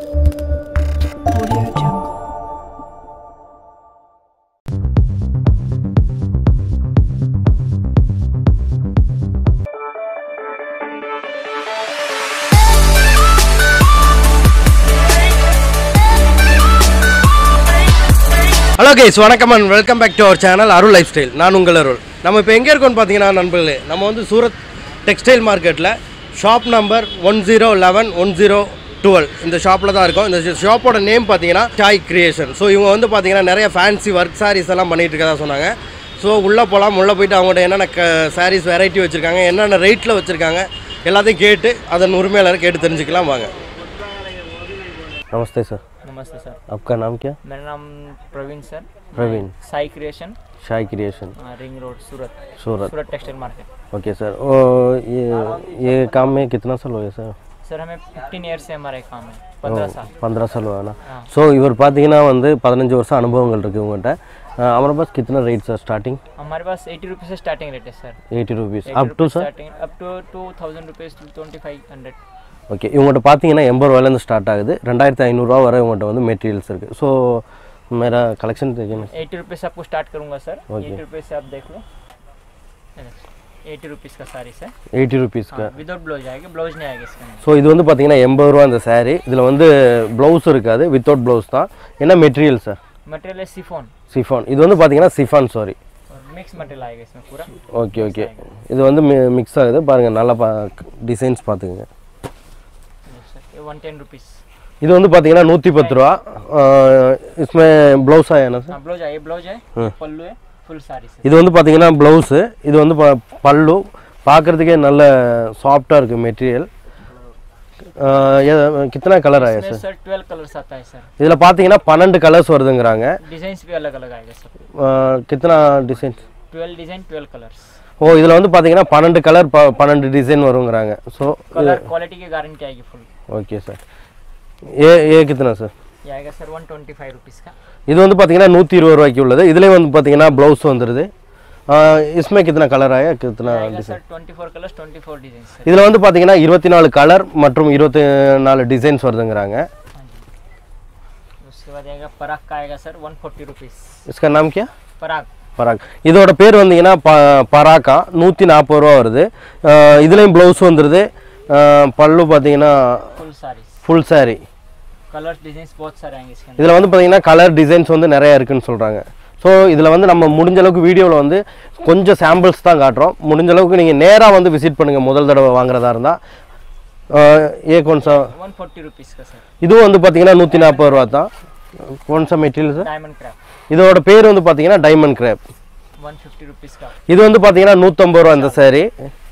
Audio Jungle. Hello guys வணக்கம் and welcome back to our channel Arul lifestyle நான் உங்கள் அருள் நம்ம இப்போ எங்கே இருக்கோம்னு பார்த்தீங்கன்னா நண்பர்களே நம்ம வந்து சூரத் டெக்ஸ்டைல் மார்க்கெட்டில் shop number one zero eleven one zero twelve இந்த ஷாப்பில் தான் இருக்கும் இந்த ஷாப்போட நேம் பார்த்தீங்கன்னா சாய் கிரியேஷன் ஸோ இவங்க வந்து பார்த்தீங்கன்னா நிறைய ஃபேன்சி ஒர்க் சாரீஸ் எல்லாம் பண்ணிட்டு இருக்கதா சொன்னாங்க ஸோ உள்ளே போகலாம் உள்ளே போயிட்டு அவங்கள்ட்ட என்னென்ன க சாரீஸ் வெரைட்டி வச்சுருக்காங்க என்னென்ன ரேட்டில் வச்சுருக்காங்க எல்லாத்தையும் கேட்டு அதன் உரிமையாளர் கேட்டு தெரிஞ்சுக்கலாம் வாங்க நமஸ்தே சார் नमस्ते सर आपका नाम क्या मेरा नाम Praveen sir Praveen Sai creation Shahi creation ring road Surat Surat Surat textile market okay sir ओ ये ये काम में कितना साल हो गया सर सर हमें 15 ईयर से हमारा ये काम है पंद्रह साल पंद्रह साल हुआ ना ஸோ இவர் பார்த்தீங்கன்னா வந்து பதினஞ்சு வருஷம் அனுபவங்கள் இருக்குது உங்கள்கிட்ட हमारे पास कितना रेट सर स्टार्टिंग हमारे पास एटी रुपीज़ से स्टार्टिंग रेट है sir eighty rupees up to sir starting up to two thousand rupees to twenty five hundred okay இவங்கள்ட்ட பார்த்தீங்கன்னா எண்பது ரூபாயிலேருந்து ஸ்டார்ட் ஆகுது ரெண்டாயிரத்தி ஐநூறுரூவா வரை இவங்கள்ட்ட வந்து மெட்டீரியல்ஸ் இருக்குது ஸோ मेरा कलेक्शन देखिए ना एटी रुपीज़ से आपको स्टार्ट करूँगा सर Okay. एटी रुपीज़ से आप देख लो एटी रुपीज़ का सारी सर எயிட்டி ருபீஸ்க்கு विदाउट ब्लाउज आएगा ब्लाउज नहीं आएगा इसके अंदर ஸோ இது வந்து பார்த்தீங்கன்னா எண்பது ரூபா இந்த saree இதில் வந்து ப்ளவுஸ் இருக்காது வித்தவுட் ப்ளவுஸ் தான் என்ன மெட்டீரியல் சார் मटेरियल है सिफोन சிஃபான் இது வந்து பார்த்தீங்கன்னா சிஃபான் சாரி और मिक्स मटेरियल आएगा इसमें पूरा ஓகே ஓகே இது வந்து மிக்ஸ் ஆகுது பாருங்கள் நல்லா பா டிசைன்ஸ் பார்த்துக்குங்க सर ये वन टेन रुपीज़ இது வந்து பார்த்தீங்கன்னா நூற்றி பத்து ரூபா इसमें ப்ளவுஸ் ஆயா சார் हाँ ब्लाउज है ये ब्लाउज है पल्लू है फुल साड़ी से இது வந்து பார்த்தீங்கன்னா ப்ளவுஸு இது வந்து ப- பல்லு பார்க்குறதுக்கே நல்ல சாஃப்டாக இருக்குது மெட்டீரியல் கித்தனை கலர் ஆயா इसमें சார் सर ट्वेल्व कलर्स आता है सर இதில் பார்த்தீங்கன்னா பன்னெண்டு கலர்ஸ் வருதுங்கிறாங்க डिजाइन भी अलग अलग आएगा सर கித்தனா designs twelve design twelve colours ஓ இதில் வந்து பார்த்தீங்கன்னா பன்னெண்டு கலர் ப பன்னெண்டு டிசைன் வருங்கிறாங்க ஸோ कलर क्वालिटी की गारंटी आएगी फुल ஓகே சார் ஏ ஏ கித்தனா சார் ये आएगा sir one twenty five rupees का இது வந்து பார்த்தீங்கன்னா நூற்றி இருபது ரூபாய்க்கு உள்ளது இதுலேயே வந்து பார்த்தீங்கன்னா ப்ளவுஸ் வந்துடுது இஸ்மே கித்தனா கலர் ஆயா கித்தனா ये आएगा sir twenty four colours twenty four design sir இதில் வந்து பார்த்தீங்கன்னா இருபத்தி நாலு கலர் மற்றும் இருபத்தி நாலு டிசைன்ஸ் வருதுங்கிறாங்க हाँ जी उसके बाद आएगा पराग का आएगा सर वन फोर्टी रुपीज़ इसका नाम क्या पराग பராக் இதோட பேர் வந்தீங்கன்னா ப பராக்கா நூற்றி நாற்பது ரூபா வருது அஹ் இதுலேயும் ப்ளவுஸ் வந்துடுது அஹ் பல்லு பார்த்தீங்கன்னா full sari full saree colours design बहुत सारे आएंगे इसके अंदर இதில் வந்து பார்த்தீங்கன்னா கலர் டிசைன்ஸ் வந்து நிறையா இருக்குன்னு சொல்கிறாங்க ஸோ இதில் வந்து நம்ம முடிஞ்ச அளவுக்கு வீடியோவில் வந்து கொஞ்சம் சாம்பிள்ஸ் தான் காட்டுறோம் முடிஞ்ச அளவுக்கு நீங்கள் நேராக வந்து விசிட் பண்ணுங்கள் முதல் தடவை வாங்குறதா இருந்தால் ஏ கொன்சா वन फोर्टी रुपीज़ का सर இதுவும் வந்து பார்த்தீங்கன்னா நூற்றி நாற்பது ரூபா தான் கொன்சா மெட்டீரியல் சார் डायमंड क्रैप இதோட பேர் வந்து பார்த்தீங்கன்னா diamond crepe one fifty rupees का இது வந்து பார்த்தீங்கன்னா நூற்றம்பது ரூபா இந்த saree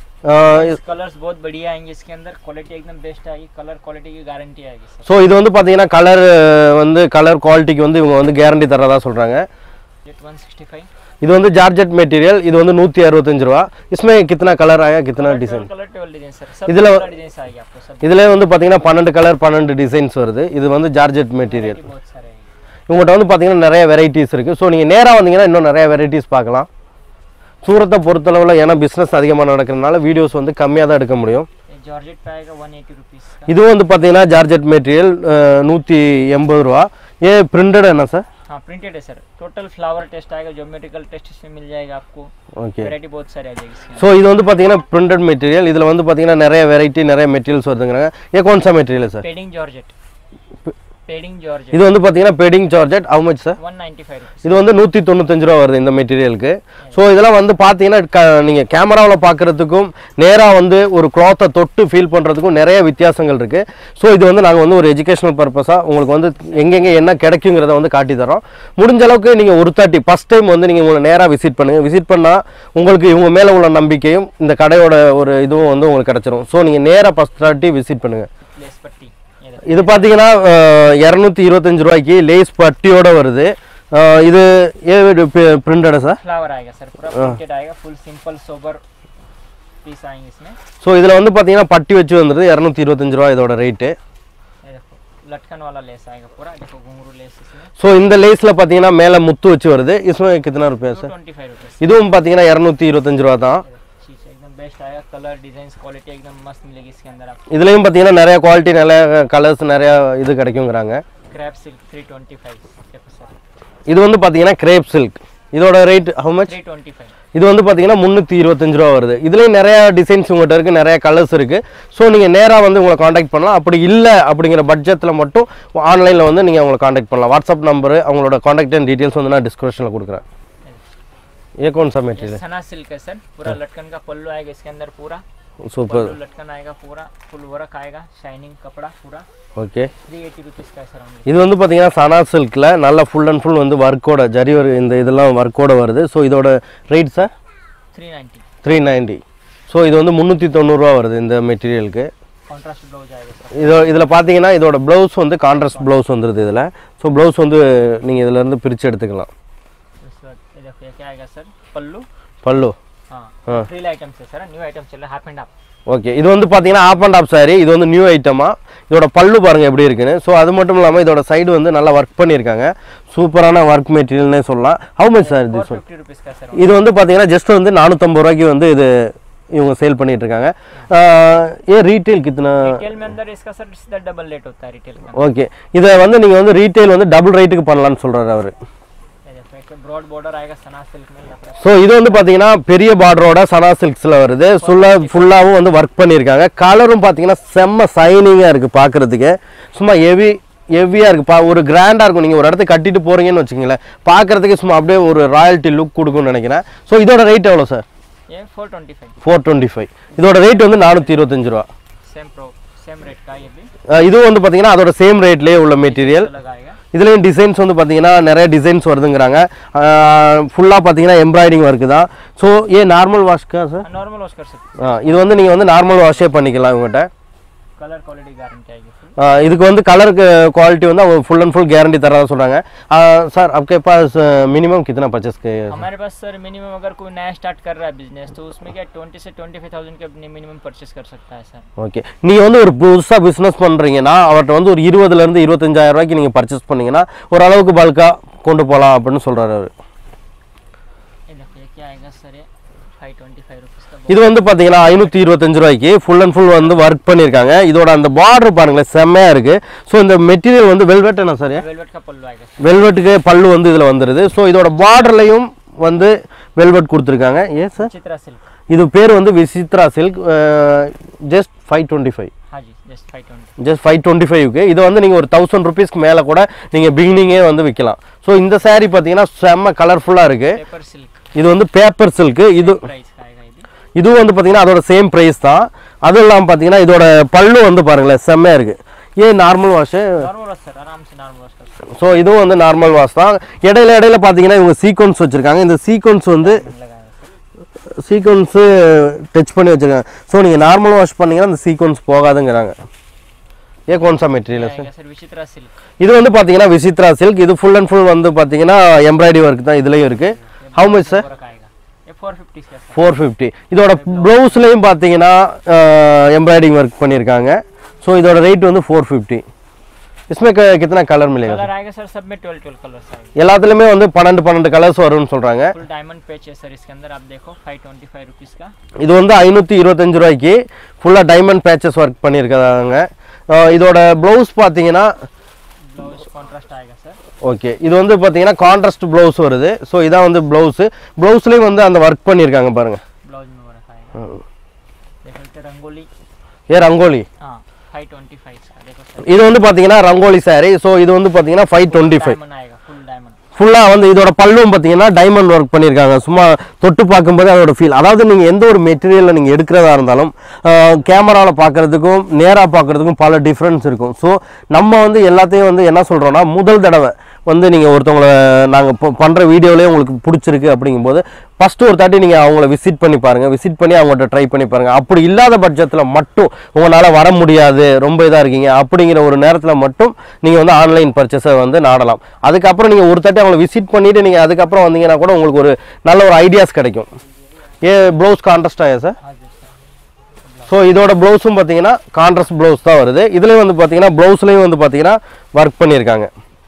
कलर्स बहुत बढ़िया आएंगे इसके अंदर क्वालिटी एकदम बेस्ट आएगी कलर क्वालिटी की गारंटी आएगी सर ஸோ இது வந்து பார்த்தீங்கன்னா கலர் வந்து கலர் குவாலிட்டிக்கு வந்து இவங்க வந்து கேரண்டி தரதா சொல்கிறாங்க जेट वन सिक्सटी फाइव இது வந்து ஜார்ஜெட் மெட்டீரியல் இது வந்து நூற்றி அறுபத்தஞ்சு ரூபா इसमें कितना कलर आया कितना design colour twelve design sir सब இதுல- कलर डिजाइन आएगी आपको सब இதில் வந்து பார்த்தீங்கன்னா பன்னெண்டு கலர் பன்னெண்டு டிசைன்ஸ் வருது இது வந்து ஜார்ஜெட் மெட்டீரியல் बहुत सारे आएंगे இவங்கள்ட்ட வந்து பார்த்தீங்கன்னா நிறைய வெரைட்டிஸ் இருக்குது ஸோ நீங்கள் நேராக வந்தீங்கன்னா இன்னும் நிறைய வெரைட்டிஸ் பார்க்கலாம் சூரத்தை பொறுத்தளவில் ஏன்னா பிஸ்னஸ் அதிகமாக நடக்கிறதுனால வீடியோஸ் வந்து கம்மியாக தான் எடுக்க முடியும் ये जॉर्जेट पे आएगा वन एटी रुपीज़ का இதுவும் வந்து பார்த்தீங்கன்னா ஜார்ஜெட் மெட்டீரியல் நூற்றி எண்பது ரூபா ஏ பிரிண்டட் என்ன சார் हाँ प्रिंटेड है सर टोटल फ्लावर टेस्ट आएगा ज्योमेट्रिकल टेस्ट इसमें मिल जाएगा आपको ஓகே वैरायटी बहुत सारी आ जाएगी इसमें ஸோ இது வந்து பார்த்தீங்கன்னா பிரிண்டட் மெட்டீரியல் இதில் வந்து பார்த்தீங்கன்னா நிறைய வெரைட்டி நிறைய மெட்டீரியல்ஸ் வருதுங்கிறாங்க ஏ கோன்சா material sir padding georgette padding georgette இது வந்து பார்த்தீங்கன்னா padding georgette how much sir one ninety five rupees இது வந்து நூற்றி தொண்ணூத்தஞ்சு ரூபா வருது இந்த மெட்டீரியலுக்கு ஸோ இதெல்லாம் வந்து பார்த்தீங்கன்னா க நீங்கள் கேமராவில் பார்க்குறதுக்கும் நேராக வந்து ஒரு க்ளாத்தை தொட்டு ஃபீல் பண்ணுறதுக்கும் நிறைய வித்தியாசங்கள் இருக்குது ஸோ இது வந்து நாங்கள் வந்து ஒரு எஜுகேஷனல் பர்பஸாக உங்களுக்கு வந்து எங்கெங்கே என்ன கிடைக்குங்கிறத வந்து காட்டி தரோம் முடிஞ்ச அளவுக்கு நீங்கள் ஒரு தாட்டி ஃபஸ்ட் டைம் வந்து நீங்கள் உங்களை நேராக விசிட் பண்ணுங்கள் விசிட் பண்ணால் உங்களுக்கு இவங்க மேலே உள்ள நம்பிக்கையும் இந்த கடையோட ஒரு இதுவும் வந்து உங்களுக்கு கிடச்சிரும் ஸோ நீங்கள் நேராக ஃபஸ்ட் தாட்டி விசிட் பண்ணுங்கள் लेस पट्टी ये देखो இது பார்த்தீங்கன்னா இரநூத்தி இருபத்தஞ்சு ரூபாய்க்கு லேஸ் பட்டியோட வருது அஹ் இது ஏ பிரிண்டடா சார் फ्लावर आएगा सर पूरा प्रिंटेड आएगा फुल सिंपल सोबर पीस आएंगे इसमें ஸோ இதில் வந்து பார்த்தீங்கன்னா பட்டி வச்சு வந்துருது இரநூத்தி இருபத்தஞ்சு ரூபா இதோட ரேட்டு ये देखो लटकन वाला लेस आएगा पूरा देखो घुंघरू लेस इसमें ஸோ இந்த லேஸில் பார்த்தீங்கன்னா மேலே முத்து வச்சு வருது இஸ்மே கித்தனா ருப்பியா two sir twenty five rupees இதுவும் பார்த்தீங்கன்னா இரநூத்தி இருபத்தஞ்சு ரூபா தான் चीज एकदम बेस्ट आएगा कलर डिजाइन क्वालिटी एकदम मस्त मिलेगी इसके अंदर आपको இதுலேயும் பார்த்தீங்கன்னா நிறைய குவாலிட்டி நிறைய கலர்ஸ் நிறைய இது கிடைக்குங்கிறாங்க crepe silk three twenty five देखो सर இது வந்து பார்த்தீங்கன்னா கிரேப் சில்க் இதோட rate how much three twenty five இது வந்து பார்த்தீங்கன்னா முந்நூற்றி இருபத்தஞ்சு ரூபா வருது இதுலேயும் நிறைய டிசைன்ஸ் உங்கள்கிட்ட இருக்குது நிறைய கலர்ஸ் இருக்குது ஸோ நீங்கள் நேராக வந்து உங்களை காண்டாக்ட் பண்ணலாம் அப்படி இல்லை அப்படிங்கிற பட்ஜெட்டில் மட்டும் ஆன்லைனில் வந்து நீங்கள் அவங்களை காண்டாக்ட் பண்ணலாம் வாட்ஸ்அப் நம்பரு அவங்களோட காண்டாக்ட் அண்ட் டீட்டெயில்ஸ் வந்து நான் டிஸ்கிரிப்ஷனில் கொடுக்குறேன் ये कौन सा ये मटेरियल सना सिल्क है सर पूरा लटकन का पल्लू आएगा इसके अंदर पूरा है सूपर पल्लू लटकन आएगा पूरा फुल वर्क आएगा शाइनिंग कपड़ा पूरा ஓகே थ्री एटी रुपीज़ का है सर only இது வந்து பார்த்தீங்கன்னா சனா சில்கில் நல்லா ஃபுல் அண்ட் ஃபுல் வந்து ஒர்க்கோட ஜரி ஒரு இந்த இதெல்லாம் ஒர்க்கோட வருது ஸோ இதோட rate sir three ninety three ninety so இது வந்து முந்நூற்றி தொண்ணூறுரூவா வருது இந்த மெட்டீரியலுக்கு कॉन्ट्रास्ट ब्लाउज आएगा सर இதோ இதில் பார்த்தீங்கன்னா இதோட ப்ளவுஸ் வந்து கான்ட்ராஸ்ட் ப்ளவுஸ் வந்துடுது இதில் ஸோ ப்ளவுஸ் வந்து நீங்கள் இதிலேருந்து பிரித்து எடுத்துக்கலாம் उसके बाद ये देखो ये क्या आएगा सर पल्लू பல்லு हाँ हाँ। थ्रिल आइटम से सर न्यू आइटम चल रहा है हाफ एंड हाफ ஓகே இது வந்து பார்த்தீங்கன்னா ஆப் அண்ட் ஆப் சாரி இது வந்து நியூ ஐட்டமாக இதோட பல்லு பாருங்கள் எப்படி இருக்குன்னு ஸோ அது மட்டும் இல்லாமல் இதோட சைடு வந்து நல்லா ஒர்க் பண்ணியிருக்காங்க சூப்பரான ஒர்க் மெட்டீரியல்னே சொல்லலாம் how much sir for this one fifty rupees का सर இது வந்து பார்த்தீங்கன்னா ஜஸ்ட் வந்து நானூற்றம்பது ரூபாய்க்கு வந்து இது இவங்க சேல் பண்ணிட்டு இருக்காங்க ஆஹ் ஏன் ரீட்டைல் கித்தனா रिटेल में अंदर इसका सर सीधा डबल रेट होता है रिटेल का ஓகே இதை வந்து நீங்கள் வந்து ரீட்டைல் வந்து டபுள் ரேட்டுக்கு பண்ணலான்னு சொல்கிறாரு அவர் ये देखो एक ब्रॉड बॉर्डर आएगा सना सिल्क में यहाँ पर ஸோ இது வந்து பார்த்தீங்கன்னா பெரிய பார்டரோட சனா சில்க்ஸில் வருது ஃபுல்லாக ஃபுல்லாகவும் வந்து ஒர்க் பண்ணியிருக்காங்க கலரும் பார்த்தீங்கன்னா செம்ம சைனிங்காக இருக்குது பார்க்குறதுக்கு சும்மா ஹெவி ஹெவியாக இருக்குது பா ஒரு கிராண்டாக இருக்கும் நீங்கள் ஒரு இடத்துக்கு கட்டிட்டு போகிறீங்கன்னு வச்சுங்களேன் பார்க்குறதுக்கு சும்மா அப்படியே ஒரு ராயல்ட்டி லுக் கொடுக்கும்னு நினைக்கிறேன் ஸோ இதோட ரேட் எவ்வளோ சார் ये four twenty five four twenty five இதோட ரேட் வந்து நானூற்றி இருபத்தஞ்சு ரூபா सेम प्रो सेम रेट का ये भी அஹ் இதுவும் வந்து பார்த்தீங்கன்னா அதோட சேம் ரேட்லேயே உள்ள மெட்டீரியல் अलग आएगा இதுலேயும் டிசைன்ஸ் வந்து பார்த்தீங்கன்னா நிறைய டிசைன்ஸ் வருதுங்கிறாங்க ஃபுல்லாக பார்த்தீங்கன்னா எம்ப்ராய்டிங் ஒர்க்கு தான் ஸோ ஏ நார்மல் வாஷ்க்கா சார் नॉर्मल वॉश कर सकते ஆ, இது வந்து நீங்கள் வந்து நார்மல் வாஷே பண்ணிக்கலாம் இவங்ககிட்ட कलर क्वालिटी गारंटी आएगी full ஆ, இதுக்கு வந்து கலருக்கு குவாலிட்டி வந்து அவங்க ஃபுல் அண்ட் फुल गारंटी தரதா சொல்கிறாங்க சார் आपके पास मिनिमम कितना परचेस के हमारे पास सर मिनिमम अगर कोई नया स्टार्ट कर रहा है बिजनेस तो उसमें क्या ट्वेंटी से ट्वेंटी फाइव थाउजेंड के मिनिमम परचेस कर सकता है सर ஓகே நீங்கள் வந்து ஒரு புதுசாக பிஸ்னஸ் பண்ணுறீங்கன்னா அவர்கிட்ட வந்து ஒரு இருபதுலேருந்து இருபத்தஞ்சாயிரம் ரூபாய்க்கு நீங்கள் பர்ச்சேஸ் பண்ணீங்கன்னா ஓரளவுக்கு பல்காக கொண்டு போகலாம் அப்படின்னு சொல்கிறாரு அவர் ये देखो ये क्या आएगा सर ये फाइव ट्वेंटी फाइव रुपीज़ का இது வந்து பார்த்தீங்கன்னா ஐநூற்றி இருபத்தஞ்சு ரூபாய்க்கு ஃபுல் அண்ட் ஃபுல் வந்து ஒர்க் பண்ணியிருக்காங்க இதோட அந்த பார்டர் பாருங்களேன் செம்மையாக இருக்குது ஸோ இந்த மெட்டீரியல் வந்து வெல்வெட் என்ன சார் वेलवेट का पल्लू आएगा வெல்வெட்டுக்கு பல்லு வந்து இதில் வந்துடுது ஸோ இதோட பார்டர்லையும் வந்து வெல்வெட் கொடுத்துருக்காங்க ஏன் சார் चित्रा सिल्क இது பேர் வந்து Vichitra silk just five twenty five हाँ जी just five twenty just five twenty ஃபைவ்க்கு இது வந்து நீங்கள் ஒரு தௌசண்ட் ருபீஸ்க்கு மேலே கூட நீங்கள் பிகினிங்கே வந்து விற்கலாம் ஸோ இந்த saree பார்த்தீங்கன்னா செம்ம கலர்ஃபுல்லாக இருக்குது पेपर सिल्क இது வந்து பேப்பர் சில்க்கு இது प्राइस का आएगा ये भी இதுவும் வந்து பார்த்தீங்கன்னா அதோட சேம் ப்ரைஸ் தான் அதுவும் இல்லாமல் பார்த்தீங்கன்னா இதோட பல்லு வந்து பாருங்களேன் செம்மையாக இருக்குது ஏன் normal wash normal wash sir आराम से नॉर्मल वॉश कर सकते ஸோ இதுவும் வந்து நார்மல் வாஷ் தான் இடையில இடையில பார்த்தீங்கன்னா இவங்க சீக்வன்ஸ் வச்சுருக்காங்க இந்த சீக்வன்ஸ் வந்து हैं लगाया सर சீக்வன்ஸு டச் பண்ணி வச்சுருக்காங்க ஸோ நீங்கள் நார்மல் வாஷ் பண்ணீங்கன்னா அந்த சீக்வன்ஸ் போகாதுங்கிறாங்க ஏ கோன்சா மெட்டீரியல் சார் आएगा सर विचित्रा सिल्क இது வந்து பார்த்தீங்கன்னா விசித்ரா சில்க் இது ஃபுல் அண்ட் ஃபுல் வந்து பார்த்தீங்கன்னா எம்ப்ராய்டரி ஒர்க் தான் இதுலேயும் இருக்குது ஹவு மச் சார் वर्क आएगा ये फोर फिफ्टी का सर ஃபோர் ஃபிஃப்டி இதோட ப்ளவுஸ்லேயும் பார்த்தீங்கன்னா எம்ப்ராய்டிங் ஒர்க் பண்ணியிருக்காங்க ஸோ இதோட ரேட் வந்து ஃபோர் ஃபிஃப்டி इसमें क- कितना कलर मिलेगा कलर आएगा सर सब में ट्वेल्व ट्वेल्व कलर्स आएंगे எல்லாத்துலேயுமே வந்து பன்னெண்டு பன்னெண்டு கலர்ஸ் வரும்னு சொல்கிறாங்க फुल डायमंड पैच है सर इसके अंदर आप देखो फाइव ट्वेंटी फाइव रुपीज़ का இது வந்து ஐநூற்றி இருபத்தஞ்சு ரூபாய்க்கு ஃபுல்லாக டைமண்ட் பேச்சஸ் ஒர்க் பண்ணியிருக்காங்க அஹ் இதோட ப்ளவுஸ் பார்த்தீங்கன்னா ब्लाउज कॉन्ट्रास्ट आएगा सर ஓகே இது வந்து பார்த்தீங்கன்னா கான்ட்ராஸ்ட் ப்ளவுஸ் வருது ஸோ இதான் வந்து ப்ளவுஸு ப்ளவுஸ்லேயும் வந்து அந்த ஒர்க் பண்ணியிருக்காங்க பாருங்கள் ब्लाउज में वर्क आएगा देखो इसे रंगोली ஏ ரங்கோலி हाँ फाइव ट्वेंटी फाइव का देखो सर இது வந்து பார்த்தீங்கன்னா ரங்கோலி saree ஸோ இது வந்து பார்த்தீங்கன்னா ஃபைவ் டுவெண்ட்டி ஃபைவ் डायमंड आएगा फुल डायमंड ஃபுல்லாக வந்து இதோட பல்லும் பார்த்தீங்கன்னா டைமண்ட் ஒர்க் பண்ணியிருக்காங்க சும்மா தொட்டு பார்க்கும்போது அதோட ஃபீல் அதாவது நீங்கள் எந்த ஒரு மெட்டீரியலில் நீங்கள் எடுக்கிறதா இருந்தாலும் கேமராவில் பார்க்குறதுக்கும் நேராக பார்க்குறதுக்கும் பல டிஃப்ரென்ஸ் இருக்கும் ஸோ நம்ம வந்து எல்லாத்தையும் வந்து என்ன சொல்கிறோன்னா முதல் தடவை வந்து நீங்கள் ஒருத்தவங்கள நாங்கள் இப்போ பண்ணுற வீடியோலேயே உங்களுக்கு பிடிச்சிருக்கு அப்படிங்கும்போது ஃபஸ்ட்டு ஒரு தாட்டி நீங்கள் அவங்கள விசிட் பண்ணி பாருங்கள் விசிட் பண்ணி அவங்கள்ட்ட ட்ரை பண்ணி பாருங்கள் அப்படி இல்லாத பட்சத்தில் மட்டும் உங்களால் வர முடியாது ரொம்ப இதாக இருக்கீங்க அப்படிங்கிற ஒரு நேரத்தில் மட்டும் நீங்கள் வந்து ஆன்லைன் பர்ச்சேஸை வந்து நாடலாம் அதுக்கப்புறம் நீங்கள் ஒரு தாட்டி அவங்கள விசிட் பண்ணிவிட்டு நீங்கள் அதுக்கப்புறம் வந்தீங்கன்னா கூட உங்களுக்கு ஒரு நல்ல ஒரு ஐடியாஸ் கிடைக்கும் ஏ ப்ளவுஸ் கான்ட்ராஸ்ட் ஆயா சார் हाँ जी सर ஸோ இதோட ப்ளவுஸும் பார்த்தீங்கன்னா கான்ட்ராஸ்ட் ப்ளவுஸ் தான் வருது இதுலேயும் வந்து பார்த்தீங்கன்னா ப்ளவுஸ்லேயும் வந்து பார்த்தீங்கன்னா ஒர்க் பண்ணியிருக்காங்க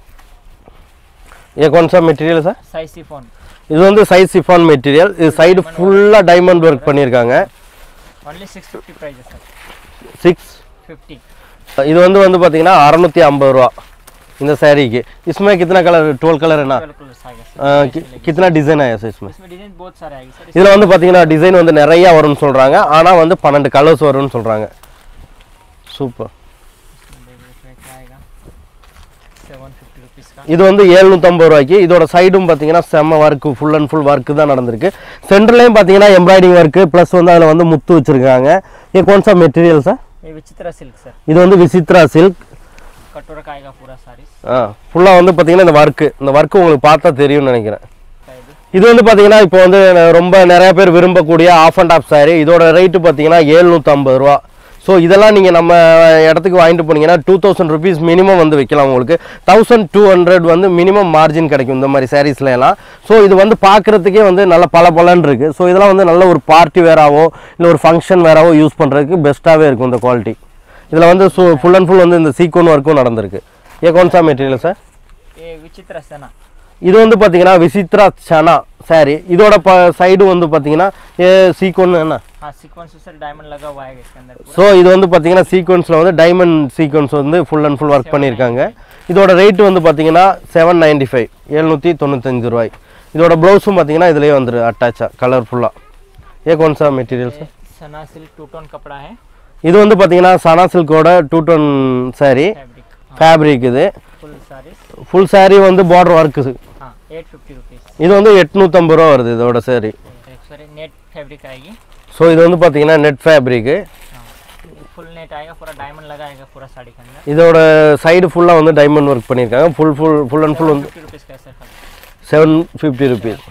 ஏ கொன்சா மெட்டீரியல் சார் साइज सिफोन இது வந்து சைஸ் சிஃபான் மெட்டீரியல் இது சைடு ஃபுல்லாக டைமண்ட் ஒர்க் பண்ணியிருக்காங்க ओनली सिक्स फिफ्टी प्राइस है सर சிக்ஸ் फिफ्टी இது வந்து வந்து பார்த்தீங்கன்னா அறநூற்றி ஐம்பது ரூபா இந்த சாரீக்கு इसमें कितना कलर ट्वेल्व कलर है ना ट्वेल्व कलर्स आएगा अ, सर कि- कितना डिज़ाइन आया सर इसमें इसमें डिजाइन बहुत सारे आएगी सर இதில் வந்து பார்த்தீங்கன்னா டிசைன் வந்து நிறையா வரும்னு சொல்கிறாங்க ஆனால் வந்து பன்னெண்டு கலர்ஸ் வரும்னு சொல்கிறாங்க சூப்பர் इसमें देखिए क्या आएगा सेवन फिफ्टी रुपीज़ का இது வந்து ஏழ்நூற்றம்பது ரூபாய்க்கு இதோட சைடும் பார்த்தீங்கன்னா செம்ம work full and full work தான் நடந்திருக்கு சென்டர்லேயும் பார்த்தீங்கன்னா எம்ப்ராய்டிங் ஒர்க்கு ப்ளஸ் வந்து அதில் வந்து முத்து வச்சுருக்காங்க இது कौन सा மெட்டீரியல் சார் ये विचित्रा सिल्क सर இது வந்து விசித்ரா சில்க் कटोरा का आएगा पूरा सारी ஆ ஃபுல்லாக வந்து பார்த்தீங்கன்னா இந்த ஒர்க்கு இந்த ஒர்க்கு உங்களுக்கு பார்த்தா தெரியும்னு நினைக்கிறேன் का ये भी இது வந்து பார்த்தீங்கன்னா இப்போ வந்து ந- ரொம்ப நிறைய பேர் விரும்பக்கூடிய ஆஃப் அண்ட் ஆஃப் saree இதோட ரேட்டு பார்த்தீங்கன்னா ஏழ்நூற்றம்பது ரூபா ஸோ இதெல்லாம் நீங்கள் நம்ம இடத்துக்கு வாங்கிட்டு போனீங்கன்னா டூ தௌசண்ட் ருபீஸ் மினிமம் வந்து விற்கலாம் உங்களுக்கு தௌசண்ட் டூ ஹண்ட்ரட் வந்து மினிமம் மார்ஜின் கிடைக்கும் இந்த மாதிரி சாரீஸ்ல எல்லாம் ஸோ இது வந்து பார்க்குறதுக்கே வந்து நல்ல பல பலன் இருக்குது ஸோ இதெல்லாம் வந்து நல்ல ஒரு பார்ட்டி வேறாவோ இல்லை ஒரு ஃபங்க்ஷன் வேறாவோ யூஸ் பண்ணுறதுக்கு பெஸ்ட்டாகவே இருக்கும் இந்த குவாலிட்டி இதில் வந்து ஸோ ஃபுல் அண்ட் ஃபுல் வந்து இந்த சீக்கோன் ஒர்க்கும் நடந்திருக்கு ஏ கौन सा மெட்டீரியல் சார் ये विचित्रा सना இது வந்து பார்த்தீங்கன்னா விசித்ரா சனா சாரி இதோட ப சைடு வந்து பார்த்தீங்கன்னா ஏ சீக்வன் என்ன हाँ सीक्वेंस सर डायमंड लगा हुआ है इसके अंदर पूरा ஸோ இது வந்து பார்த்தீங்கன்னா சீக்வன்ஸில் வந்து டைமண்ட் சீக்வன்ஸ் வந்து ஃபுல் அண்ட் ஃபுல் ஒர்க் பண்ணியிருக்காங்க இதோட ரேட்டு வந்து பார்த்தீங்கன்னா செவன் நைன்டி ஃபைவ் எழுநூற்றி தொண்ணூத்தஞ்சு ரூபாய் இதோட ப்ளவுஸும் பார்த்தீங்கன்னா இதுலேயே வந்துரு அட்டாச்சா கலர்ஃபுல்லாக ஏ कौन सा மெட்டீரியல் சார் सना सिल्क टू टोन कपड़ा है இது வந்து பார்த்தீங்கன்னா சனா சில்கோட two tone sari fabric fabric இது फुल सारी ஃபுல் saree வந்து பார்டர் ஒர்க்கு हाँ एट फिफ्टी रुपीज़ இது வந்து எட்நூற்றம்பது ரூபா வருது இதோட saree सॉरी नेट फैब्रिक आएगी ஸோ இது வந்து பார்த்தீங்கன்னா நெட் ஃபேப்ரிக்கு हाँ फुल नेट आएगा पूरा डायमंड लगाएगा पूरा साड़ी के अंदर இதோட சைடு ஃபுல்லாக வந்து டைமண்ட் ஒர்க் பண்ணியிருக்காங்க full full full and full வந்து फिफ्टी रुपीज़ का सर खाली செவன் ஃபிஃப்டி ருபீஸ்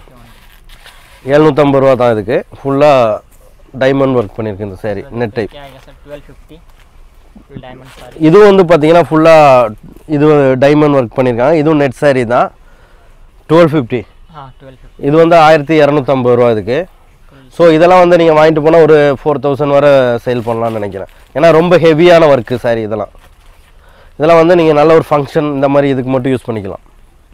எழுநூற்றம்பது ரூபா தான் இதுக்கு ஃபுல்லாக டைமண்ட் ஒர்க் பண்ணியிருக்கு இந்த saree நெட் டைப் क्या आएगा sir twelve fifty full diamond sari இதுவும் வந்து பார்த்தீங்கன்னா ஃபுல்லாக இது டைமண்ட் ஒர்க் பண்ணியிருக்காங்க இதுவும் நெட் saree தான் டுவெல் ஃபிஃப்டி हाँ ट्वेल्व फिफ्टी இது வந்து ஆயிரத்தி இரநூத்தம்பது ரூபா இதுக்கு ஸோ இதெல்லாம் வந்து நீங்கள் வாங்கிட்டு போனால் ஒரு ஃபோர் தௌசண்ட் வரை சேல் பண்ணலாம்னு நினைக்கிறேன் ஏன்னா ரொம்ப ஹெவியான ஒர்க்கு saree இதெல்லாம் இதெல்லாம் வந்து நீங்கள் நல்ல ஒரு ஃபங்க்ஷன் இந்த மாதிரி இதுக்கு மட்டும் யூஸ் பண்ணிக்கலாம்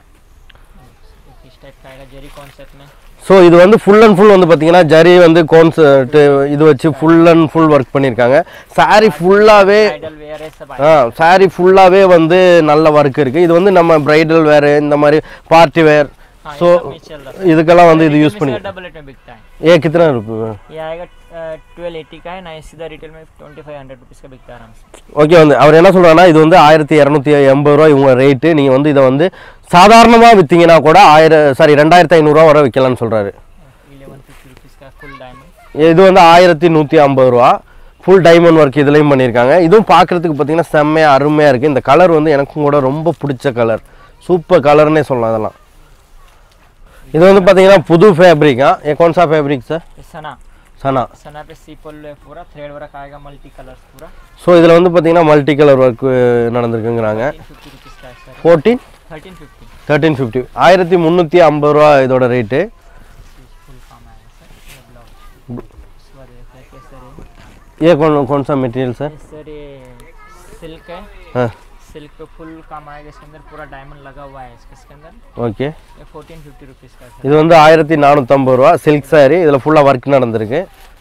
इस टाइप का आएगा जेरी कॉन्सेप्ट में ஸோ இது வந்து ஃபுல் அண்ட் ஃபுல் வந்து பார்த்தீங்கன்னா ஜரி வந்து கோன்சர்ட் இது வச்சு ஃபுல் அண்ட் ஃபுல் ஒர்க் பண்ணியிருக்காங்க saree ஃபுல்லாகவே ब्राइडल वेयर है सब ஆ saree ஃபுல்லாகவே வந்து நல்ல ஒர்க் இருக்குது இது வந்து நம்ம பிரைடல் வேறு இந்த மாதிரி பார்ட்டி வேர் हाँ ஸோ ये सब में चल रहा இதுக்கெல்லாம் வந்து இது யூஸ் है பண்ணி डबल रेट में बिकता है ஏ கித்தனை இருக்கு ये आएगा ट्वेल्व एटी का है ना ये सीधा रिटेल में ट्वेंटी फाइव हंड्रेड रुपीज़ का बिकता है आराम से ஓகே வந்து அவர் என்ன சொல்றாருன்னா இது வந்து ஆயிரத்தி இரநூத்தி எண்பது ரூபா இவங்க ரேட்டு நீங்கள் வந்து இதை வந்து சாதாரணமாக விற்றீங்கன்னா கூட ஆயிரம் சாரி ரெண்டாயிரத்தி ஐநூறுரூவா வரை விற்கலாம்னு சொல்கிறாரு इलेवन फिफ्टी रुपीज़ का फुल डायमंड இது வந்து ஆயிரத்தி நூற்றி ஐம்பது ரூபா ஃபுல் டைமண்ட் ஒர்க் இதுலேயும் பண்ணியிருக்காங்க இதுவும் பார்க்குறதுக்கு பார்த்தீங்கன்னா செம்மையாக அருமையாக இருக்குது இந்த கலர் வந்து எனக்கும் கூட ரொம்ப பிடிச்ச கலர் சூப்பர் கலர்னே சொல்லலாம் இதெல்லாம் இது வந்து பார்த்தீங்கன்னா புது ஃபேப்ரிக்கா ஏ कौन सा ஃபேப்ரிக் சார் ये सना சனா सना पे सीपल है पूरा थ्रेड वर्क आएगा मल्टी कलर्स पूरा ஸோ இதில் வந்து பார்த்தீங்கன்னா மல்டி கலர் ஒர்க் நடந்திருக்குங்கிறாங்க थर्टीन फिफ्टी रुपीज़ का है sir fourteen thirteen fifty thirteen fifty ஆயிரத்தி முந்நூற்றி ஐம்பது ரூபா இதோட ரேட்டு फुल काम आएगा सर ये ब्लाउज उसके बाद देखते हैं कैसे है ये कौन कौन सा मटेरियल सर ये सर ये सिल्क है हाँ सिल्क पे फुल काम आएगा इसके अंदर पूरा डायमंड लगा हुआ है इसके इसके अंदर ஓகே ये फोर्टीन फिफ्टी रुपीज़ का है सर இது வந்து ஆயிரத்தி நானூற்றம்பது ரூபா சில்க் saree இதில் ஃபுல்லாக ஒர்க் நடந்திருக்கு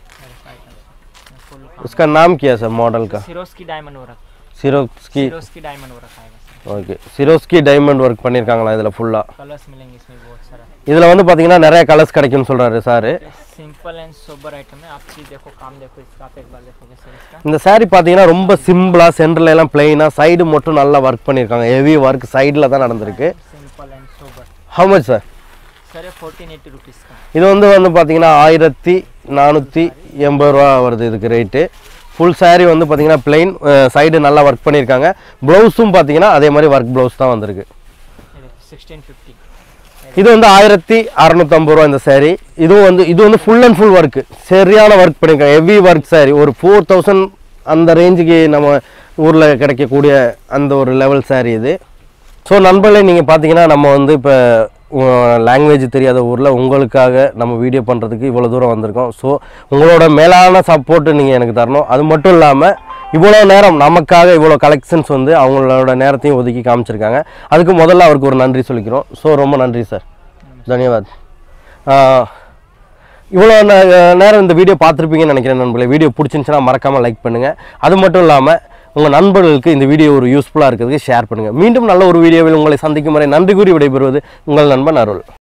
फुल उसका नाम क्या है सर मॉडल का सिरोस की डायमंड वर्क सिरोस्की सिरोस की डायमंड वर्क आएगा sir okay Swarovski diamond work பண்ணியிருக்காங்களா இதில் ஃபுல்லாக कलर्स मिलेंगे इसमें बहुत सारा இதில் வந்து பார்த்தீங்கன்னா நிறைய கலர்ஸ் கிடைக்கும்னு சொல்கிறாரு sir simple and sober item है आप चीज देखो काम देखो इसका आप एक बार देखोगे सर इसका இந்த saree பார்த்தீங்கன்னா ரொம்ப சிம்பிளாக சென்டர்ல எல்லாம் பிளெயினாக சைடு மட்டும் நல்லா ஒர்க் பண்ணியிருக்காங்க ஹெவி ஒர்க் சைடில் தான் நடந்திருக்கு simple and sober how much sir sir ये फोर्टीन एट्टी रुपीज़ का இது வந்து வந்து பார்த்தீங்கன்னா ஆயிரத்தி நானூற்றி எண்பது ரூபா வருது இதுக்கு ரேட்டு ஃபுல் saree வந்து பார்த்தீங்கன்னா பிளெயின் சைடு நல்லா ஒர்க் பண்ணியிருக்காங்க ப்ளவுஸும் பார்த்தீங்கன்னா அதே மாதிரி ஒர்க் ப்ளவுஸ் தான் வந்திருக்கு सिक्सटीन फिफ्टी இது வந்து ஆயிரத்தி அறநூற்றம்பது ரூபா இந்த saree இதுவும் வந்து இது வந்து ஃபுல் அண்ட் ஃபுல் ஒர்க்கு சரியான ஒர்க் பண்ணியிருக்காங்க ஹெவி ஒர்க் saree ஒரு ஃபோர் தௌசண்ட் அந்த ரேஞ்சுக்கு நம்ம ஊரில் கிடைக்கக்கூடிய அந்த ஒரு லெவல் saree இது ஸோ நண்பர்களே நீங்கள் பார்த்தீங்கன்னா நம்ம வந்து இப்போ லாங்குவேஜ் தெரியாத ஊரில் உங்களுக்காக நம்ம வீடியோ பண்ணுறதுக்கு இவ்வளோ தூரம் வந்திருக்கோம் ஸோ உங்களோட மேலான சப்போர்ட்டு நீங்கள் எனக்கு தரணும் அது மட்டும் இல்லாமல் இவ்வளோ நேரம் நமக்காக இவ்வளோ கலெக்ஷன்ஸ் வந்து அவங்களோட நேரத்தையும் ஒதுக்கி காமிச்சிருக்காங்க அதுக்கு முதல்ல அவருக்கு ஒரு நன்றி சொல்லிக்கிறோம் ஸோ ரொம்ப நன்றி சார் தன்யவாத் இவ்வளோ நே- நேரம் இந்த வீடியோ பார்த்துருப்பீங்கன்னு நினைக்கிறேன் நண்பர்களே வீடியோ பிடிச்சிருந்துச்சுன்னா மறக்காமல் லைக் பண்ணுங்கள் அது மட்டும் இல்லாமல் உங்கள் நண்பர்களுக்கு இந்த வீடியோ ஒரு யூஸ்ஃபுல்லாக இருக்கிறதுக்கு ஷேர் பண்ணுங்கள் மீண்டும் நல்ல ஒரு வீடியோவில் உங்களை சந்திக்கும் வரை நன்றி கூறி விடைபெறுவது உங்கள் நண்பன் அருள்